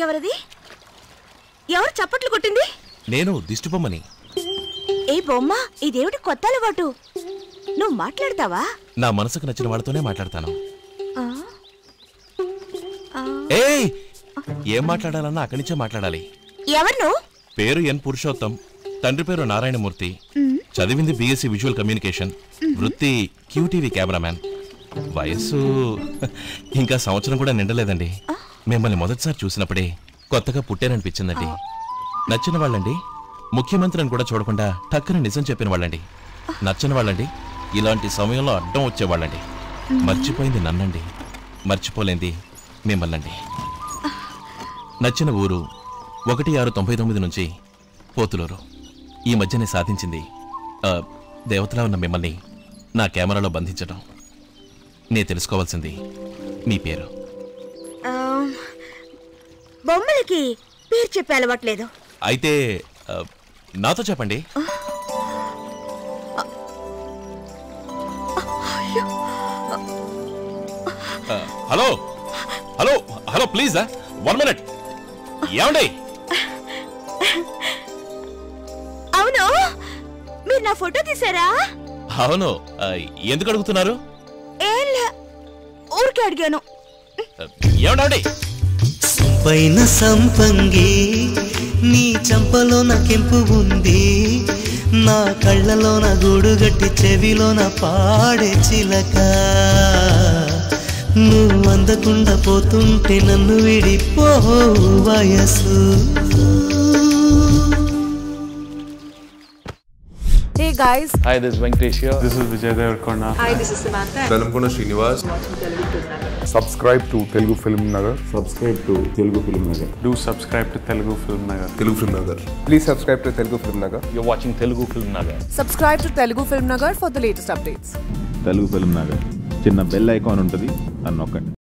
ఎవరది ఎవరు చప్పట్లు కొట్టింది నేను దిష్టిబొమ్మని ఏ బొమ్మ ఇదేమిటి కొత్త అలవాటు నువ్వు మాట్లాడతావా నా మనసుకు నచ్చిన వాళ్ళతోనే మాట్లాడతాను ఆ? ఆ. ఏయ్ ఏం మాట్లాడాలన్నా అక్కడి నుంచే మాట్లాడాలి ఎవరు నువ్వు పేరు ఎన్ పురుషోత్తం తండ్రి పేరు నారాయణమూర్తి చదివింది బీఎస్సీ విజువల్ కమ్యూనికేషన్ వృత్తి క్యూటీవీ కెమెరామ్యాన్ వయస్సు ఇంకా సంవత్సరం కూడా నిండలేదండి మిమ్మల్ని మొదటిసారి చూసినప్పుడే కొత్తగా పుట్టారనిపించిందండి నచ్చిన వాళ్ళండి ముఖ్యమంత్రిని కూడా చూడకుండా టక్కున నిజం చెప్పిన వాళ్ళండి నచ్చిన వాళ్ళండి ఇలాంటి సమయంలో అడ్డం వచ్చేవాళ్ళండి మర్చిపోయింది నన్నండి మర్చిపోలేంది మిమ్మల్నండి నచ్చిన ఊరు ఒకటి ఆరు తొంభై తొమ్మిది నుంచి పోతులూరు ఈ మధ్యనే సాధించింది ఆ, దేవతలా ఉన్న మిమ్మల్ని నా కెమెరాలో బంధించడం నే తెలుసుకోవాల్సింది మీ పేరు ఆ, బొమ్మలకి పేరు చెప్పే అలవాట్లేదు అయితే ఆ, నాతో చెప్పండి ఆ, hello hello hello please one minute ఏమండి అవును మీరు నా ఫోటో తీసారా అవును ఆ, ఎందుకు అడుగుతున్నారు ఏం లే ఊరికే అడిగాను ఆ, ఏమండి పైన సంపంగి నీ చంపలోన కెంపు ఉంది నా కళ్ళలోన గూడుగట్టి చెవిలోన పాడే చిలక నువ్వు అందకుండా పోతుంటే నన్ను విడిపో వయసు Hey guys, Hi, this is Venkatesh here. This is Vijay Devarkonda. hi, this is Samantha. Velankonda Srinivas subscribe to Telugu Film Nagar. Subscribe to Telugu film Nagar Do subscribe to Telugu Film Nagar. Telugu film Nagar Please subscribe to Telugu Film Nagar. You're watching Telugu Film Nagar. Subscribe to Telugu Film Nagar for the latest updates. Telugu film Nagar చిన్న bell icon ఉంటుంది అని నొక్కండి